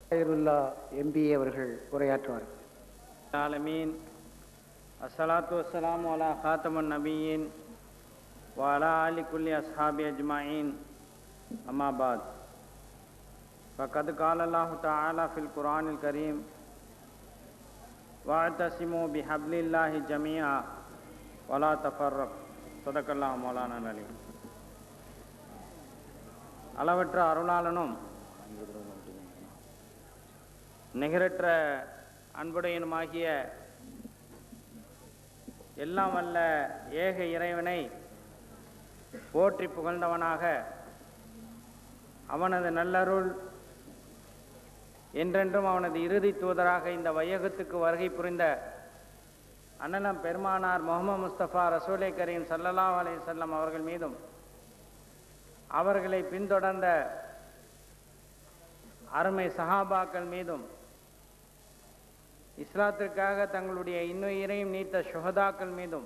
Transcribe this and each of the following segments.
ஹைருல்லா MBA அவர்கள் உரையாற்றுவார்கள் العالمين الصلاة والسلام على خاتم النبيين وعلى آل كل أصحاب أجمعين أما بعد فقد قال الله تعالى في القرآن الكريم واعتصموا بحبل الله جميعا ولا تفرقوا صدق الله مولانا العليم அளவற்ற அருளாளனும் நிகரற்ற அன்புடையனுமாகிய எல்லாம் வல்ல ஏக இறைவனை போற்றி புகழ்ந்தவனாக அவனது நல்லருள் என்றென்றும் அவனது இறுதி தூதராக இந்த வையகத்துக்கு வருகை புரிந்த அண்ணலம் பெருமானார் முகமது முஸ்தபா ரசூலை கரீம் சல்லல்லாஹு அலைஹி வஸல்லம் அவர்கள் மீதும் அவர்களை பின்தொடர்ந்த அருமை சஹாபாக்கள் மீதும் இஸ்லாத்திற்காக தங்களுடைய இன்னுயிரையும் நீத்த சுகதாக்கள் மீதும்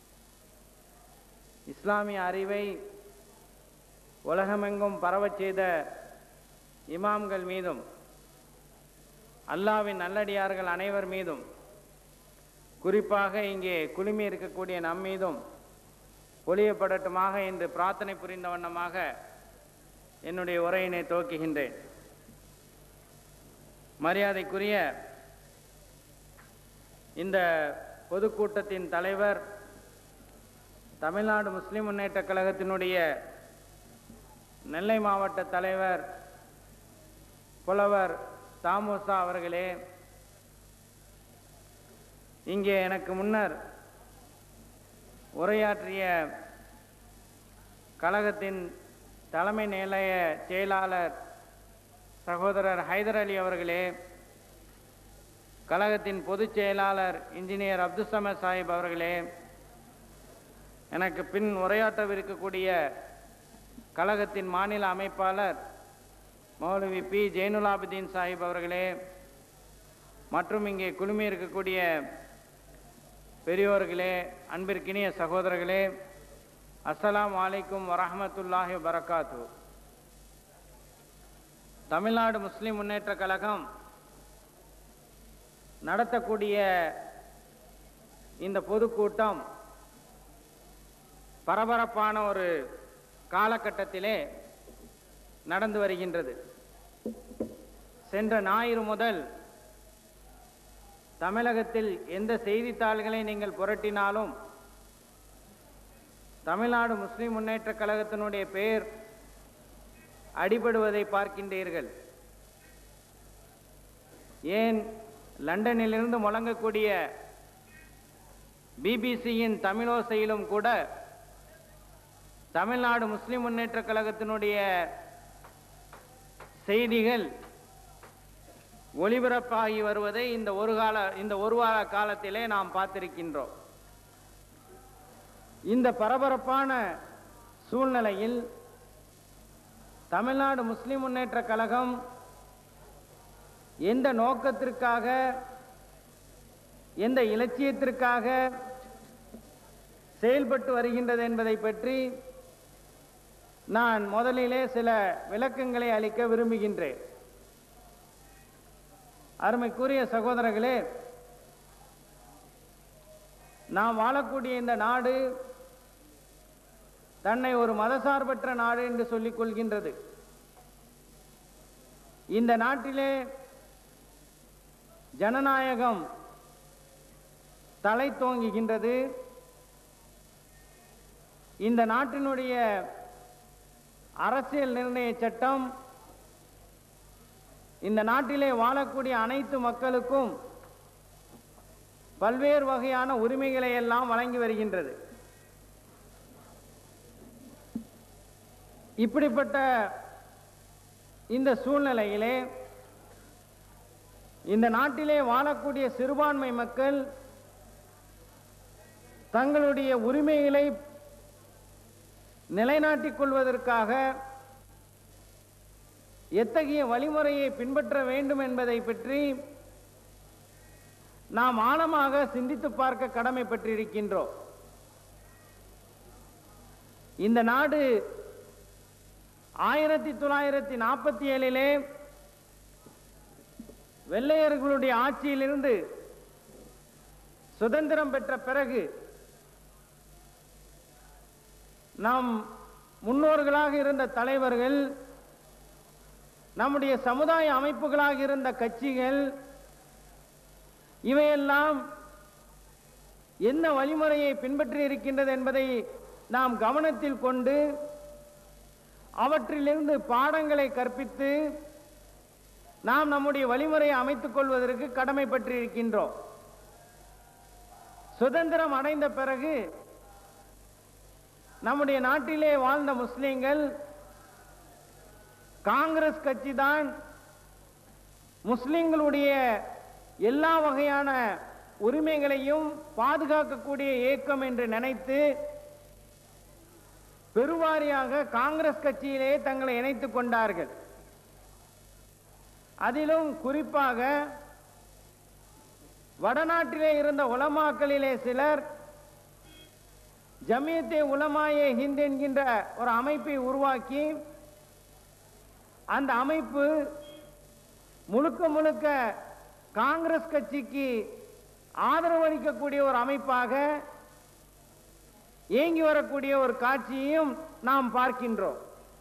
இஸ்லாமிய அறிவை உலகமெங்கும் பரவச் செய்த இமாம்கள் மீதும் அல்லாவின் நல்லடியார்கள் அனைவர் மீதும் குறிப்பாக இங்கே குழுமி இருக்கக்கூடிய நம் மீதும் ஒளியப்படட்டுமாக என்று பிரார்த்தனை புரிந்த வண்ணமாக என்னுடைய உரையினை துவக்குகின்றேன் மரியாதைக்குரிய இந்த பொதுக்கூட்டத்தின் தலைவர் தமிழ்நாடு முஸ்லிம் முன்னேற்ற கழகத்தினுடைய நெல்லை மாவட்ட தலைவர் புலவர் தாமோசா அவர்களே இங்கே எனக்கு முன்னர் உரையாற்றிய கழகத்தின் தலைமை நிலைய செயலாளர் சகோதரர் ஹைதர் அலி அவர்களே கழகத்தின் பொதுச் செயலாளர் இன்ஜினியர் அப்துல்சமத் சாஹிப் அவர்களே எனக்கு பின் உரையாற்றவிருக்கக்கூடிய கழகத்தின் மாநில அமைப்பாளர் மௌலவி பி ஜெயினுலாபுதீன் சாஹிப் அவர்களே மற்றும் இங்கே குழுமி இருக்கக்கூடிய பெரியோர்களே அன்பிற்கினிய சகோதரர்களே அஸ்ஸலாமு அலைக்கும் வரஹமத்துல்லாஹி வரகாத்து தமிழ்நாடு முஸ்லிம் முன்னேற்ற கழகம் நடத்தக்கூடிய இந்த பொதுக்கூட்டம் பரபரப்பான ஒரு காலகட்டத்திலே நடந்து வருகின்றது சென்ற ஞாயிறு முதல் தமிழகத்தில் எந்த செய்தித்தாள்களை நீங்கள் புரட்டினாலும் தமிழ்நாடு முஸ்லிம் முன்னேற்ற கழகத்தினுடைய பெயர் அடிபடுவதை பார்க்கின்றீர்கள் ஏன் லண்டனிலிருந்து முழங்கக்கூடிய பிபிசியின் தமிழோசையிலும் கூட தமிழ்நாடு முஸ்லிம் முன்னேற்ற கழகத்தினுடைய செய்திகள் ஒளிபரப்பாகி வருவதை இந்த ஒரு கால இந்த ஒரு வார காலத்திலே நாம் பார்த்திருக்கின்றோம் இந்த பரபரப்பான சூழ்நிலையில் தமிழ்நாடு முஸ்லிம் முன்னேற்ற கழகம் எந்த நோக்கத்திற்காக எந்த இலட்சியத்திற்காக செயல்பட்டு வருகின்றது என்பதை பற்றி நான் முதலிலே சில விளக்கங்களை அளிக்க விரும்புகின்றேன் அருமைக்குரிய சகோதரர்களே நாம் வாழக்கூடிய இந்த நாடு தன்னை ஒரு மதசார்பற்ற நாடு என்று சொல்லிக் கொள்கின்றது இந்த நாட்டிலே ஜனநாயகம் தலை தோங்குகின்றது இந்த நாட்டினுடைய அரசியல் நிர்ணய சட்டம் இந்த நாட்டிலே வாழக்கூடிய அனைத்து மக்களுக்கும் பல்வேறு வகையான உரிமைகளை எல்லாம் வழங்கி வருகின்றது இப்படிப்பட்ட இந்த சூழ்நிலையிலே இந்த நாட்டிலே வாழக்கூடிய சிறுபான்மை மக்கள் தங்களுடைய உரிமைகளை நிலைநாட்டிக் கொள்வதற்காக எத்தகைய வழிமுறையை பின்பற்ற வேண்டும் என்பதை பற்றி நாம் ஆழமாக சிந்தித்து பார்க்க கடமைப்பட்டிருக்கின்றோம் இந்த நாடு ஆயிரத்தி தொள்ளாயிரத்தி நாற்பத்தி ஏழிலே வெள்ளையர்களுடைய ஆட்சியிலிருந்து சுதந்திரம் பெற்ற பிறகு நம் முன்னோர்களாக இருந்த தலைவர்கள் நம்முடைய சமுதாய அமைப்புகளாக இருந்த கட்சிகள் இவையெல்லாம் என்ன வழிமுறையை பின்பற்றி இருக்கின்றது என்பதை நாம் கவனத்தில் கொண்டு அவற்றிலிருந்து பாடங்களை கற்பித்து நாம் நம்முடைய வழிமுறையை அமைத்துக் கொள்வதற்கு கடமைப்பட்டிருக்கின்றோம் சுதந்திரம் அடைந்த பிறகு நம்முடைய நாட்டிலே வாழ்ந்த முஸ்லிம்கள் காங்கிரஸ் கட்சி தான் முஸ்லிம்களுடைய எல்லா வகையான உரிமைகளையும் பாதுகாக்கக்கூடிய இயக்கம் என்று நினைத்து பெருவாரியாக காங்கிரஸ் கட்சியிலே தங்களை இணைத்துக் கொண்டார்கள் அதிலும் குறிப்பாக வடநாட்டிலே இருந்த உலமாக்களிலே சிலர் ஜமியத்தே உலமாயே ஹிந்த் என்கின்ற ஒரு அமைப்பை உருவாக்கி அந்த அமைப்பு முழுக்க முழுக்க காங்கிரஸ் கட்சிக்கு ஆதரவு அளிக்கக்கூடிய ஒரு அமைப்பாக இயங்கி வரக்கூடிய ஒரு காட்சியையும் நாம் பார்க்கின்றோம்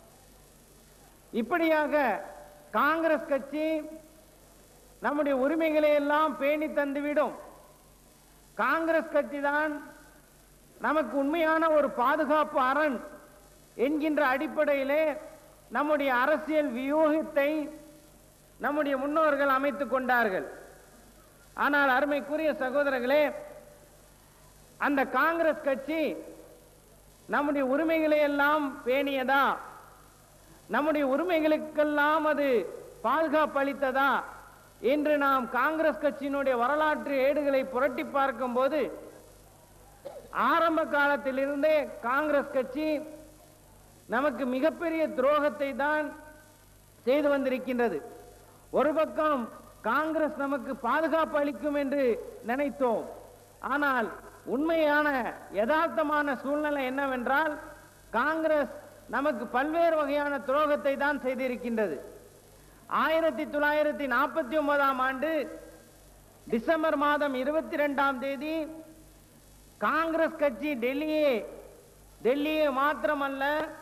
இப்படியாக காங்கிரஸ் கட்சி நம்முடைய உரிமைகளை எல்லாம் பேணி தந்துவிடும் காங்கிரஸ் கட்சி தான் நமக்கு உண்மையான ஒரு பாதுகாப்பு அரண் என்கின்ற அடிப்படையிலே நம்முடைய அரசியல் வியூகத்தை நம்முடைய முன்னோர்கள் அமைத்துக் கொண்டார்கள் ஆனால் அருமைக்குரிய சகோதரர்களே அந்த காங்கிரஸ் கட்சி நம்முடைய உரிமைகளை எல்லாம் பேணியதா நம்முடைய உரிமைகளுக்கெல்லாம் அது பாதுகாப்பு அளித்ததா என்று நாம் காங்கிரஸ் கட்சியினுடைய வரலாற்று ஏடுகளை புரட்டி பார்க்கும்போது ஆரம்ப காலத்திலிருந்தே காங்கிரஸ் கட்சி நமக்கு மிகப்பெரிய துரோகத்தை தான் செய்து வந்திருக்கின்றது ஒரு பக்கம் காங்கிரஸ் நமக்கு பாதுகாப்பு அளிக்கும் என்று நினைத்தோம் ஆனால் உண்மையான யதார்த்தமான சூழ்நிலை என்னவென்றால் காங்கிரஸ் நமக்கு பல்வேறு வகையான துரோகத்தை தான் செய்திருக்கின்றது ஆயிரத்தி தொள்ளாயிரத்தி நாற்பத்தி ஒன்பதாம் ஆண்டு டிசம்பர் மாதம் இருபத்தி ரெண்டாம் தேதி காங்கிரஸ் கட்சி டெல்லியே டெல்லியை மாத்திரமல்ல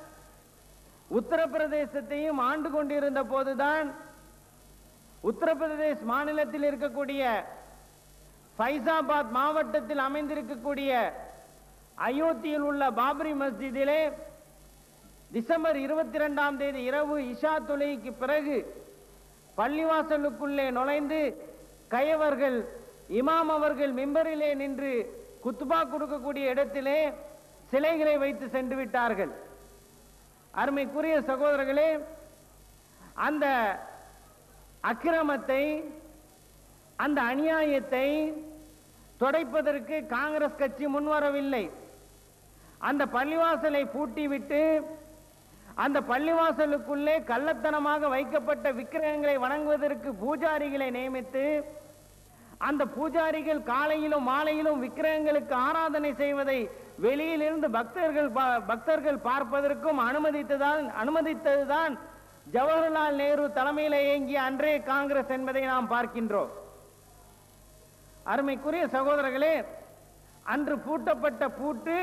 உத்தரப்பிரதேசத்தையும் ஆண்டு கொண்டிருந்த போதுதான் உத்தரப்பிரதேஷ் மாநிலத்தில் இருக்கக்கூடிய ஃபைசாபாத் மாவட்டத்தில் அமைந்திருக்கக்கூடிய அயோத்தியில் உள்ள பாபரி மஸ்ஜிதிலே டிசம்பர் இருபத்தி ரெண்டாம் தேதி இரவு இஷா தொழுகைக்கு பிறகு பள்ளிவாசலுக்குள்ளே நுழைந்து கயவர்கள் இமாம் அவர்கள் மிம்பரிலே நின்று குத்துபா கொடுக்கக்கூடிய இடத்திலே சிலைகளை வைத்து சென்று விட்டார்கள் அருமைக்குரிய சகோதரர்களே அந்த அக்கிரமத்தை அந்த அநியாயத்தை தொடைப்பதற்கு காங்கிரஸ் கட்சி முன்வரவில்லை அந்த பள்ளிவாசலை பூட்டிவிட்டு அந்த பள்ளிவாசலுக்குள்ளே கள்ளத்தனமாக வைக்கப்பட்ட விக்கிரகங்களை வணங்குவதற்கு பூஜாரிகளை நியமித்து அந்த பூஜாரிகள் காலையிலும் மாலையிலும் விக்கிரகங்களுக்கு ஆராதனை செய்வதை வெளியிலிருந்து பக்தர்கள் பா- பக்தர்கள் பார்ப்பதற்கும் அனுமதித்ததான் அனுமதித்ததுதான் ஜவஹர்லால் நேரு தலைமையில் இயங்கிய அன்றைய காங்கிரஸ் என்பதை நாம் பார்க்கின்றோம் அருமைக்குரிய சகோதரர்களே அன்று பூட்டப்பட்ட பூட்டு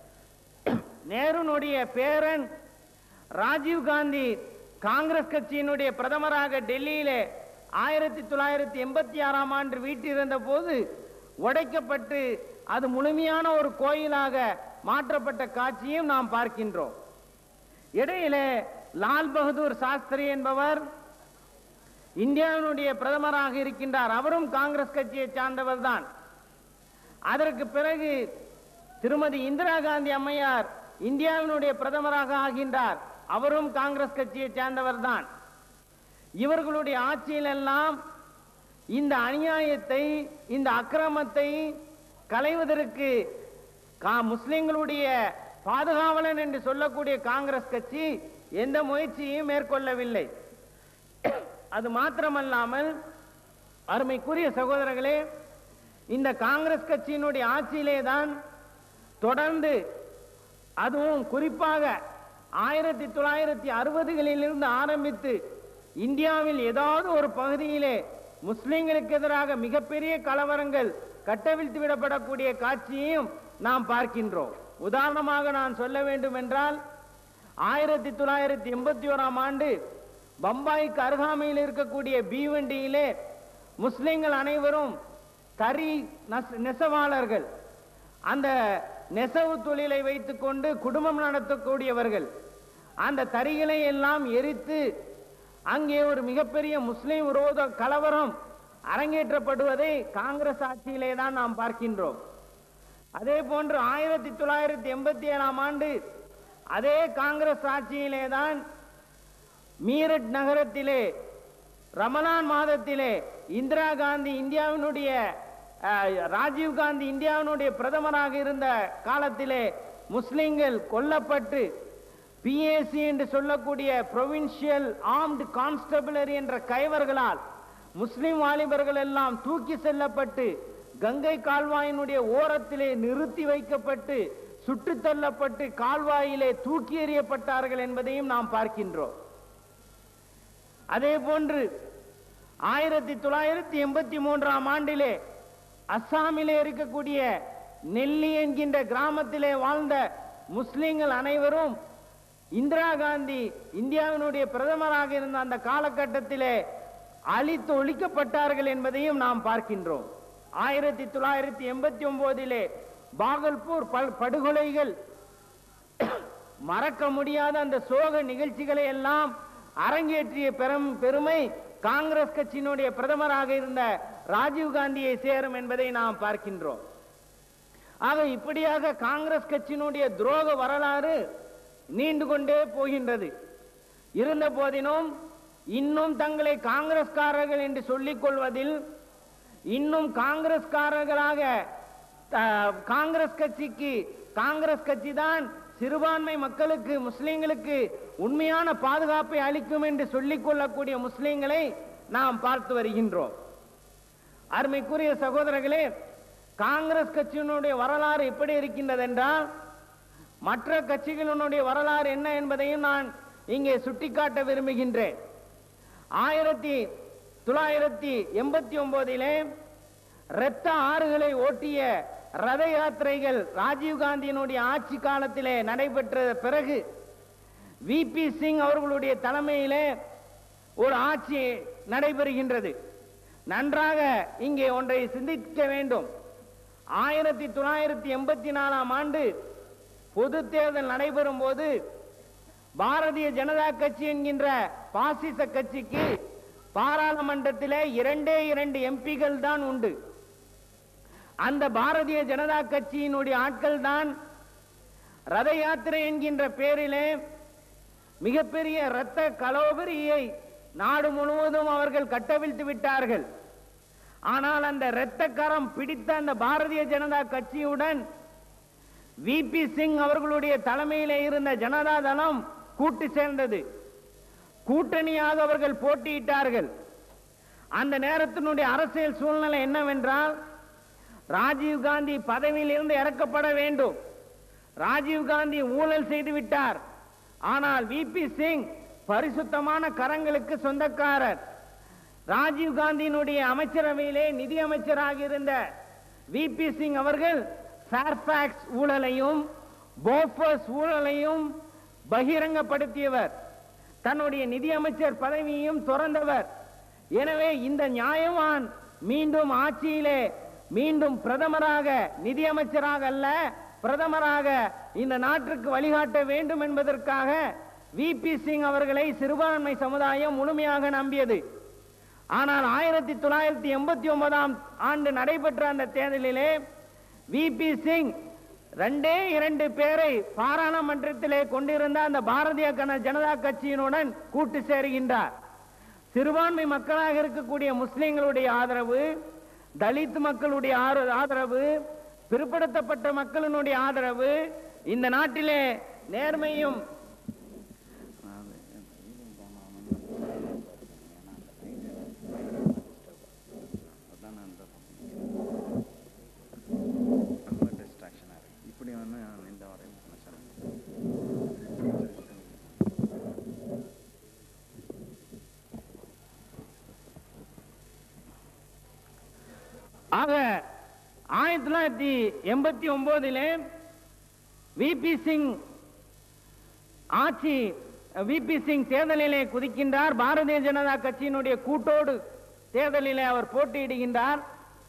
நேருனுடைய பேரன் ராஜீவ் காந்தி காங்கிரஸ் கட்சியினுடைய பிரதமராக டெல்லியிலே ஆயிரத்தி தொள்ளாயிரத்தி எண்பத்தி ஆறாம் ஆண்டு வீட்டிருந்த போது உடைக்கப்பட்டு அது முழுமையான ஒரு கோயிலாக மாற்றப்பட்ட காட்சியும் நாம் பார்க்கின்றோம் இடையிலே லால் பகதூர் சாஸ்திரி என்பவர் இந்தியாவினுடைய பிரதமராக இருக்கின்றார் அவரும் காங்கிரஸ் கட்சியை சார்ந்தவர் தான் அதற்கு பிறகு திருமதி இந்திரா காந்தி அம்மையார் இந்தியாவினுடைய பிரதமராக ஆகின்றார் அவரும் காங்கிரஸ் கட்சியை சேர்ந்தவர் தான் இவர்களுடைய ஆட்சியிலெல்லாம் இந்த அநியாயத்தை இந்த அக்கிரமத்தை களைவதற்கு கா- முஸ்லிம்களுடைய பாதுகாவலன் என்று சொல்லக்கூடிய காங்கிரஸ் கட்சி எந்த முயற்சியையும் மேற்கொள்ளவில்லை அது மாத்திரமல்லாமல் அருமைக்குரிய சகோதரர்களே இந்த காங்கிரஸ் கட்சியினுடைய ஆட்சியிலே தான் தொடர்ந்து அதுவும் குறிப்பாக ஆயிரத்தி தொள்ளாயிரத்தி அறுபதுகளிலிருந்து ஆரம்பித்து இந்தியாவில் ஏதாவது ஒரு பகுதியிலே முஸ்லிம்களுக்கு எதிராக மிகப்பெரிய கலவரங்கள் கட்டவிழ்த்து விடப்படக்கூடிய காட்சியையும் நாம் பார்க்கின்றோம் உதாரணமாக நான் சொல்ல வேண்டும் என்றால் ஆயிரத்தி தொள்ளாயிரத்தி எண்பத்தி ஓராம் ஆண்டு பம்பாய்க்கு அருகாமையில் இருக்கக்கூடிய பீவண்டியிலே முஸ்லிம்கள் அனைவரும் தறி நெச- நெசவாளர்கள் அந்த நெசவு தொழிலை வைத்துக்கொண்டு குடும்பம் நடத்தக்கூடியவர்கள் அந்த தறிகளை எல்லாம் எரித்து அங்கே ஒரு மிகப்பெரிய முஸ்லிம் விரோத கலவரம் அரங்கேற்றப்படுவதை காங்கிரஸ் ஆட்சியிலே தான் நாம் பார்க்கின்றோம் அதே போன்று ஆயிரத்தி தொள்ளாயிரத்தி எண்பத்தி ஏழாம் ஆண்டு அதே காங்கிரஸ் ஆட்சியிலே தான் மீரட் நகரத்திலே ரமலான் மாதத்திலே இந்திரா காந்தி இந்தியாவினுடைய அஹ், ராஜீவ் காந்தி இந்தியாவினுடைய பிரதமராக இருந்த காலத்திலே முஸ்லிம்கள் கொல்லப்பட்டு பிஏசி என்று சொல்லக்கூடிய ப்ரொவின்சியல் ஆர்ம்டு கான்ஸ்டபிளரி என்ற கைவர்களால் முஸ்லிம் வாலிபர்கள் எல்லாம் தூக்கி செல்லப்பட்டு கங்கை கால்வாயினுடைய ஓரத்திலே நிறுத்தி வைக்கப்பட்டு சுட்டுத் தள்ளப்பட்டு கால்வாயிலே தூக்கி எறியப்பட்டார்கள் என்பதையும் நாம் பார்க்கின்றோம் அதே போன்று ஆயிரத்தி தொள்ளாயிரத்தி எண்பத்தி மூன்றாம் ஆண்டிலே அஸ்ஸாமிலே இருக்கக்கூடிய நெல்லி என்கின்ற கிராமத்திலே வாழ்ந்த முஸ்லிம்கள் அனைவரும் இந்திரா காந்தி இந்தியாவினுடைய பிரதமராக இருந்த அந்த காலகட்டத்திலே அழித்து ஒழிக்கப்பட்டார்கள் என்பதையும் நாம் பார்க்கின்றோம் ஆயிரத்தி தொள்ளாயிரத்தி எண்பத்தி ஒன்பதிலே பாகல்பூர் பல்- படுகொலைகள் மறக்க முடியாத அந்த சோக நிகழ்ச்சிகளை எல்லாம் அரங்கேற்றிய பெரும் பெருமை காங்கிரஸ் கட்சியினுடைய பிரதமராக இருந்த ராஜீவ் காந்தியை சேரும் என்பதை நாம் பார்க்கின்றோம் ஆக இப்படியாக காங்கிரஸ் கட்சியினுடைய துரோக வரலாறு நீண்டு கொண்டே போகின்றது இருந்த போதினும் இன்னும் தங்களை காங்கிரஸ்காரர்கள் என்று சொல்லிக் கொள்வதில் இன்னும் காங்கிரஸ்காரர்களாக த- காங்கிரஸ் கட்சிக்கு காங்கிரஸ் கட்சி தான் சிறுபான்மை மக்களுக்கு முஸ்லிம்களுக்கு உண்மையான பாதுகாப்பை அளிக்கும் என்று சொல்லிக் கொள்ளக்கூடிய முஸ்லிம்களை நாம் பார்த்து வருகின்றோம் அருமைக்குரிய சகோதரர்களே காங்கிரஸ் கட்சியினுடைய வரலாறு எப்படி இருக்கின்றது என்றால் மற்ற கட்சிகளினுடைய வரலாறு என்ன என்பதையும் நான் இங்கே சுட்டிக்காட்ட விரும்புகின்றேன் ஆயிரத்தி தொள்ளாயிரத்தி எண்பத்தி ஒன்பதிலே இரத்த ஆறுகளை ஓட்டிய ரத யாத்திரைகள் ராஜீவ் காந்தியினுடைய ஆட்சி காலத்திலே நடைபெற்ற பிறகு விபி சிங் அவர்களுடைய தலைமையிலே ஒரு ஆட்சி நடைபெறுகின்றது நன்றாக இங்கே ஒன்றை சிந்திக்க வேண்டும் ஆயிரத்தி தொள்ளாயிரத்தி எண்பத்தி நாலாம் ஆண்டு பொது தேர்தல் நடைபெறும் போது பாரதிய ஜனதா கட்சி என்கின்ற பாசிச கட்சிக்கு பாராளுமன்றத்திலே இரண்டே இரண்டு எம்பிகள் தான் உண்டு அந்த பாரதிய ஜனதா கட்சியினுடைய ஆட்கள் தான் ரத யாத்திரை என்கின்ற பேரிலே மிகப்பெரிய இரத்த கலோபரியை நாடு முழுவதும் அவர்கள் கட்டவிழ்த்து விட்டார்கள் ஆனால் அந்த இரத்த கரம் பிடித்த அந்த பாரதிய ஜனதா கட்சியுடன் விபி சிங் அவர்களுடைய தலைமையிலே இருந்த ஜனதா தளம் கூட்டு சேர்ந்தது கூட்டணியாக அவர்கள் போட்டியிட்டார்கள் அந்த நேரத்தினுடைய அரசியல் சூழ்நிலை என்னவென்றால் ராஜீவ் காந்தி பதவியில் இருந்து இறக்கப்பட வேண்டும் ராஜீவ் காந்தி ஊழல் செய்து விட்டார் ஆனால் விபி சிங் பரிசுத்தமான கரங்களுக்கு சொந்தக்காரர் ராஜீவ் காந்தியினுடைய அமைச்சரவையிலே நிதி அமைச்சராக இருந்த விபி சிங் அவர்கள் ஃபேர்ஃபாக்ஸ் ஊழலையும் போஃபர்ஸ் ஊழலையும் பகிரங்கப்படுத்தியவர் தன்னுடைய நிதியமைச்சர் பதவியையும் துறந்தவர் எனவே இந்த நியாயவான் மீண்டும் ஆட்சியிலே மீண்டும் பிரதமராக நிதியமைச்சராக அல்ல பிரதமராக இந்த நாட்டிற்கு வழிகாட்ட வேண்டும் என்பதற்காக விபி சிங் அவர்களை சிறுபான்மை சமுதாயம் முழுமையாக நம்பியது ஆனால் ஆயிரத்தி தொள்ளாயிரத்தி எண்பத்தி ஒன்பதாம் ஆண்டு நடைபெற்ற அந்த தேர்தலிலே விபி சிங் ரெண்டே இரண்டு பேரை பாராளுமன்றத்திலே கொண்டிருந்த அந்த பாரதிய கன- ஜனதா கட்சியினுடன் கூட்டு சேருகின்றார் சிறுபான்மை மக்களாக இருக்கக்கூடிய முஸ்லிம்களுடைய ஆதரவு தலித் மக்களுடைய ஆர- ஆதரவு பிற்படுத்தப்பட்ட மக்களினுடைய ஆதரவு இந்த நாட்டிலே நேர்மையும் ரொம்ப டிஸ்ட்ராக்ஷனாக இருக்கு இப்படி வந்து இந்த வரையும் பிரச்சனை ஆக ஆயிரத்தி தொள்ளாயிரத்தி எண்பத்தி ஒன்பதிலே விபி சிங் ஆட்சி விபி சிங் தேர்தலிலே குதிக்கின்றார் பாரதிய ஜனதா கட்சியினுடைய கூட்டோடு தேர்தலிலே அவர் போட்டியிடுகின்றார்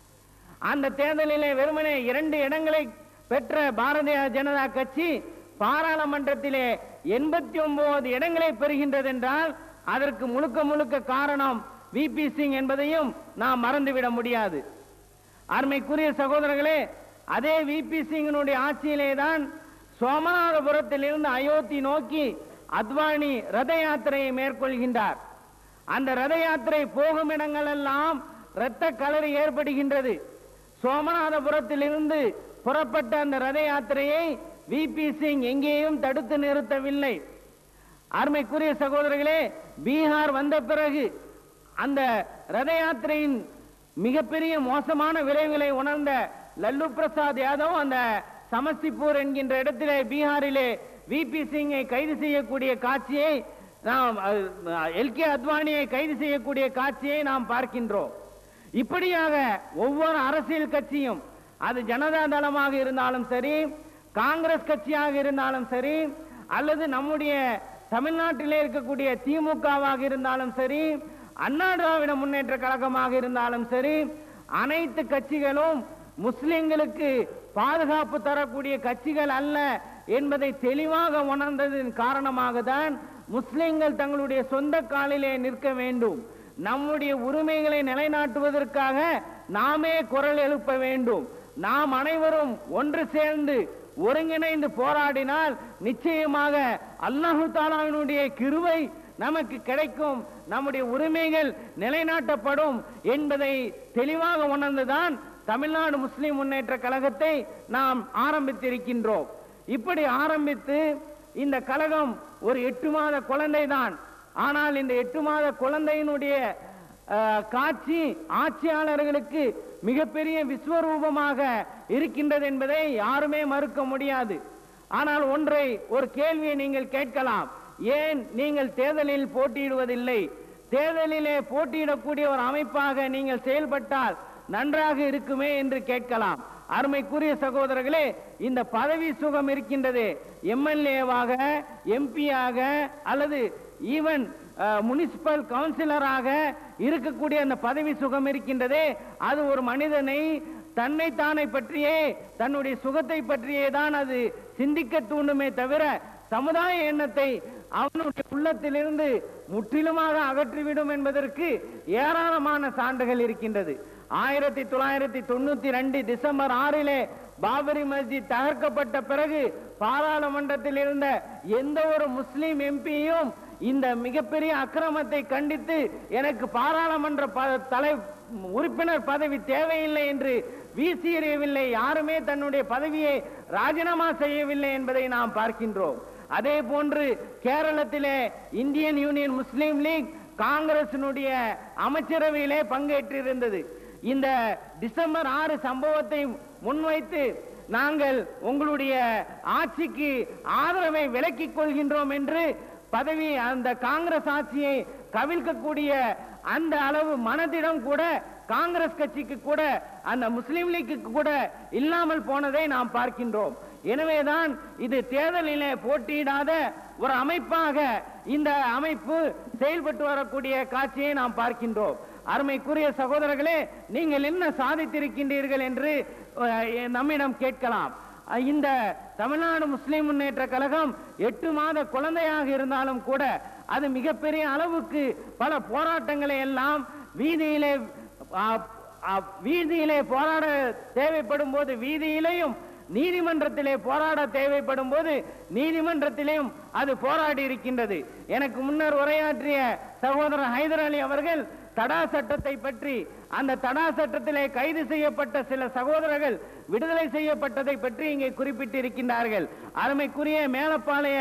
அந்த தேர்தலிலே வெறுமனே இரண்டு இடங்களை பெற்ற பாரதிய ஜனதா கட்சி பாராளுமன்றத்திலே எண்பத்தி ஒன்பது இடங்களை பெறுகின்றது என்றால் அதற்கு முழுக்க முழுக்க காரணம் விபி சிங் என்பதையும் நாம் மறந்துவிட முடியாது அருமைக்குரிய சகோதரர்களே அதே விபி சிங்கினுடைய ஆட்சியிலே தான் சோமநாதபுரத்தில் இருந்து அயோத்தி நோக்கி அத்வானி ரத யாத்திரையை மேற்கொள்கின்றார் அந்த ரத யாத்திரை போகும் இடங்களெல்லாம் இரத்த கலரி ஏற்படுகின்றது சோமநாதபுரத்தில் இருந்து புறப்பட்ட அந்த ரத யாத்திரையை விபி சிங் எங்கேயும் தடுத்து நிறுத்தவில்லை அருமைக்குரிய சகோதரர்களே பீகார் வந்த பிறகு அந்த ரத யாத்திரையின் மிகப்பெரிய மோசமான விளைவுகளை உணர்ந்த லல்லு பிரசாத் யாதவ் அந்த சமஸ்திபூர் என்கின்ற இடத்திலே பீகாரிலே விபி சிங்கை கைது செய்யக்கூடிய காட்சியை நாம் எல் கே அத்வானியை கைது செய்யக்கூடிய காட்சியை நாம் பார்க்கின்றோம் இப்படியாக ஒவ்வொரு அரசியல் கட்சியும் அது ஜனதா தளமாக இருந்தாலும் சரி காங்கிரஸ் கட்சியாக இருந்தாலும் சரி அல்லது நம்முடைய தமிழ்நாட்டிலே இருக்கக்கூடிய திமுகவாக இருந்தாலும் சரி அண்ணா திராவிட முன்னேற்ற கழகமாக இருந்தாலும் சரி அனைத்து கட்சிகளும் முஸ்லிம்களுக்கு பாதுகாப்பு தரக்கூடிய கட்சிகள் அல்ல என்பதை தெளிவாக உணர்ந்ததன் காரணமாக தான் முஸ்லிம்கள் தங்களுடைய சொந்த காலிலே நிற்க வேண்டும் நம்முடைய உரிமைகளை நிலைநாட்டுவதற்காக நாமே குரல் எழுப்ப வேண்டும் நாம் அனைவரும் ஒன்று சேர்ந்து ஒருங்கிணைந்து போராடினால் நிச்சயமாக அல்லாஹு தாலாவினுடைய கிருவை நமக்கு கிடைக்கும் நம்முடைய உரிமைகள் நிலைநாட்டப்படும் என்பதை தெளிவாக உணர்ந்துதான் தமிழ்நாடு முஸ்லிம் முன்னேற்ற கழகத்தை நாம் ஆரம்பித்திருக்கின்றோம் இப்படி ஆரம்பித்து இந்த கழகம் ஒரு எட்டு மாத குழந்தைதான் ஆனால் இந்த எட்டு மாத குழந்தையினுடைய அஹ், காட்சி ஆட்சியாளர்களுக்கு மிகப்பெரிய விஸ்வரூபமாக இருக்கின்றது என்பதை யாருமே மறுக்க முடியாது ஆனால் ஒன்றை ஒரு கேள்வியை நீங்கள் கேட்கலாம் ஏன் நீங்கள் தேர்தலில் போட்டியிடுவதில்லை தேர்தலிலே போட்டியிடக்கூடிய ஒரு அமைப்பாக நீங்கள் செயல்பட்டால் நன்றாக இருக்குமே என்று கேட்கலாம் அருமைக்குரிய சகோதரர்களே இந்த பதவி சுகம் இருக்கின்றது எம்எல்ஏவாக எம்பியாக அல்லது ஈவன் முனிசிபல் கவுன்சிலராக இருக்கக்கூடிய அந்த பதவி சுகம் இருக்கின்றதே அது ஒரு மனிதனை தன்னைத்தானை பற்றியே தன்னுடைய சுகத்தை பற்றியே தான் அது சிந்திக்க தூண்டுமே தவிர சமுதாய எண்ணத்தை அவனுடைய உள்ளத்திலிருந்து முற்றிலுமாக அகற்றிவிடும் என்பதற்கு ஏராளமான சான்றுகள் இருக்கின்றது ஆயிரத்தி தொள்ளாயிரத்தி தொண்ணூத்தி ரெண்டு டிசம்பர் ஆறிலே பாபரி மஸ்ஜித் தகர்க்கப்பட்ட பிறகு பாராளுமன்றத்தில் இருந்த எந்த ஒரு முஸ்லிம் எம்பியும் இந்த மிகப்பெரிய அக்கிரமத்தை கண்டித்து எனக்கு பாராளுமன்ற ப- தலை உறுப்பினர் பதவி தேவையில்லை என்று வீசி எறியவில்லை யாருமே தன்னுடைய பதவியை ராஜினாமா செய்யவில்லை என்பதை நாம் பார்க்கின்றோம் அதே போன்று கேரளத்திலே இந்தியன் யூனியன் முஸ்லீம் லீக் காங்கிரசினுடைய அமைச்சரவையிலே பங்கேற்றிருந்தது இந்த டிசம்பர் ஆறு சம்பவத்தை முன்வைத்து நாங்கள் உங்களுடைய ஆட்சிக்கு ஆதரவை விலக்கிக் கொள்கின்றோம் என்று பதவி அந்த காங்கிரஸ் ஆட்சியை கவிழ்க்கக்கூடிய அந்த அளவு மனதிடம் கூட காங்கிரஸ் கட்சிக்கு கூட அந்த முஸ்லீம் லீக்கு கூட இல்லாமல் போனதை நாம் பார்க்கின்றோம் எனவேதான் இது தேர்தலிலே போட்டியிடாத ஒரு அமைப்பாக இந்த அமைப்பு செயல்பட்டு வரக்கூடிய காட்சியை நாம் பார்க்கின்றோம் அருமைக்குரிய சகோதரர்களே நீங்கள் என்ன சாதித்திருக்கின்றீர்கள் என்று அஹ், நம்மிடம் கேட்கலாம் அஹ், இந்த தமிழ்நாடு முஸ்லிம் முன்னேற்ற கழகம் எட்டு மாத குழந்தையாக இருந்தாலும் கூட அது மிகப்பெரிய அளவுக்கு பல போராட்டங்களை எல்லாம் வீதியிலே அஹ், அஹ், வீதியிலே போராட தேவைப்படும் போது வீதியிலேயும் நீதிமன்றத்திலே போராட தேவைப்படும் போது நீதிமன்றத்திலேயும் அது போராடி இருக்கின்றது எனக்கு முன்னர் உரையாற்றிய சகோதரர் ஹைதர் அலி அவர்கள் தடா சட்டத்தை பற்றி அந்த தடா சட்டத்திலே கைது செய்யப்பட்ட சில சகோதரர்கள் விடுதலை செய்யப்பட்டதை பற்றி இங்கே குறிப்பிட்டிருக்கின்றார்கள் அருமைக்குரிய மேலப்பாளைய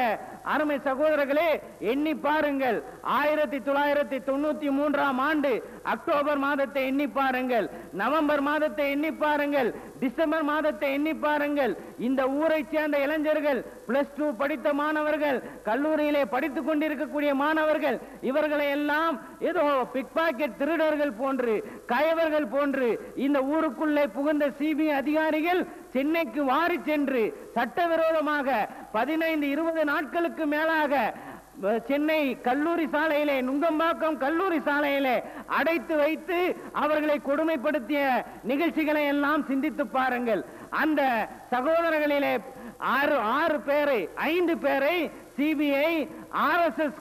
அருமை சகோதரர்களே எண்ணி பாருங்கள் ஆயிரத்தி தொள்ளாயிரத்தி தொண்ணூத்தி மூன்றாம் ஆண்டு அக்டோபர் மாதத்தை எண்ணி பாருங்கள் நவம்பர் மாதத்தை எண்ணி பாருங்கள் டிசம்பர் மாதத்தை எண்ணி பாருங்கள் இந்த ஊரை சேர்ந்த இளைஞர்கள் பிளஸ் டூ படித்த மாணவர்கள் கல்லூரியிலே படித்துக் கொண்டிருக்கக்கூடிய மாணவர்கள் இவர்களை எல்லாம் ஏதோ பிக் பாக்கெட் திருடர்கள் போன்று கயவர்கள் போன்று இந்த ஊருக்குள்ளே புகுந்த சிபிஐ அதிகாரிகள் சென்னைக்கு வாரி சென்று சட்டவிரோதமாக பதினைந்து இருபது நாட்களுக்கு மேலாக அஹ், சென்னை கல்லூரி சாலையிலே நுங்கம்பாக்கம் கல்லூரி சாலையிலே அடைத்து வைத்து அவர்களை கொடுமைப்படுத்திய நிகழ்ச்சிகளை எல்லாம் சிந்தித்து பாருங்கள் அந்த சகோதரர்களிலே ஆறு ஆறு பேரை ஐந்து பேரை சிபிஐ ஆர்எஸ்எஸ்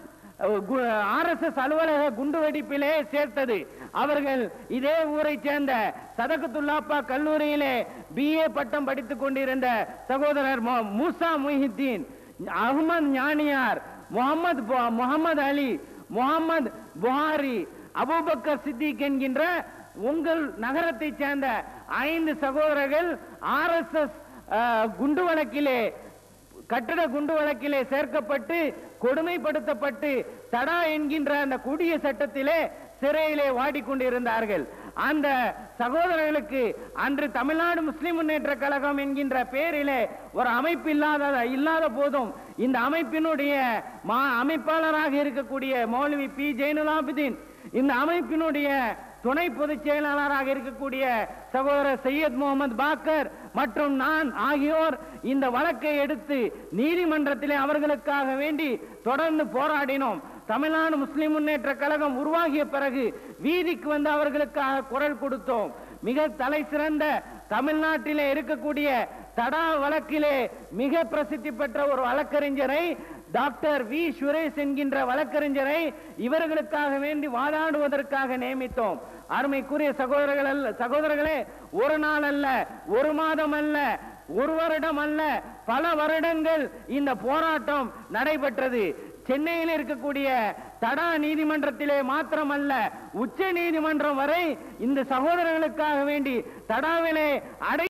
ஆர்எஸ்எஸ் அலுவலக குண்டுவெடிப்பிலே சேர்த்தது அவர்கள் இதே ஊரை சேர்ந்த சதகத்துல்லாப்பா கல்லூரியிலே பிஏ பட்டம் படித்துக் கொண்டிருந்த சகோதரர் மொ- மூசா முஹித்தீன் அகமது ஞானியார் முகமது பு- முகமது அலி முகமது புகாரி அபூபக்கர் சித்திக் என்கின்ற உங்கள் நகரத்தைச் சேர்ந்த ஐந்து சகோதரர்கள் ஆர்எஸ்எஸ் குண்டு வழக்கிலே கட்டட குண்டு வழக்கிலே சேர்க்கப்பட்டு கொடுமைப்படுத்தப்பட்டு தடா என்கின்ற அந்த கொடிய சட்டத்திலே சிறையிலே வாடிக்கொண்டிருந்தார்கள் அந்த சகோதரர்களுக்கு அன்று தமிழ்நாடு முஸ்லிம் முன்னேற்ற கழகம் என்கின்ற பெயரிலே ஒரு அமைப்பு இல்லாத இல்லாத போதும் இந்த அமைப்பினுடைய மா அமைப்பாளராக இருக்கக்கூடிய மௌலவி பி ஜெயினுலாபுதீன் இந்த அமைப்பினுடைய துணை பொதுச் செயலாளராக இருக்கக்கூடிய சகோதரர் சையத் முகமது பாக்கர் மற்றும் நான் ஆகியோர் இந்த வழக்கை எடுத்து நீதிமன்றத்திலே அவர்களுக்காக வேண்டி தொடர்ந்து போராடினோம் தமிழ்நாடு முஸ்லிம் முன்னேற்ற கழகம் உருவாகிய பிறகு வீதிக்கு வந்து அவர்களுக்காக குரல் கொடுத்தோம் மிக தலை சிறந்த தமிழ்நாட்டிலே இருக்கக்கூடிய தடா வழக்கிலே மிக பிரசித்தி பெற்ற ஒரு வழக்கறிஞரை டாக்டர் வி சுரேஷ் என்கின்ற வழக்கறிஞரை இவர்களுக்காக வேண்டி வாதாடுவதற்காக நியமித்தோம் அருமைக்குரிய சகோதரர்கள் அல்ல சகோதரர்களே ஒரு நாள் அல்ல ஒரு மாதம் அல்ல ஒரு வருடம் அல்ல பல வருடங்கள் இந்த போராட்டம் நடைபெற்றது சென்னையில் இருக்கக்கூடிய தடா நீதிமன்றத்திலே மாத்திரமல்ல உச்ச நீதிமன்றம் வரை இந்த சகோதரர்களுக்காக வேண்டி தடாவிலே அடை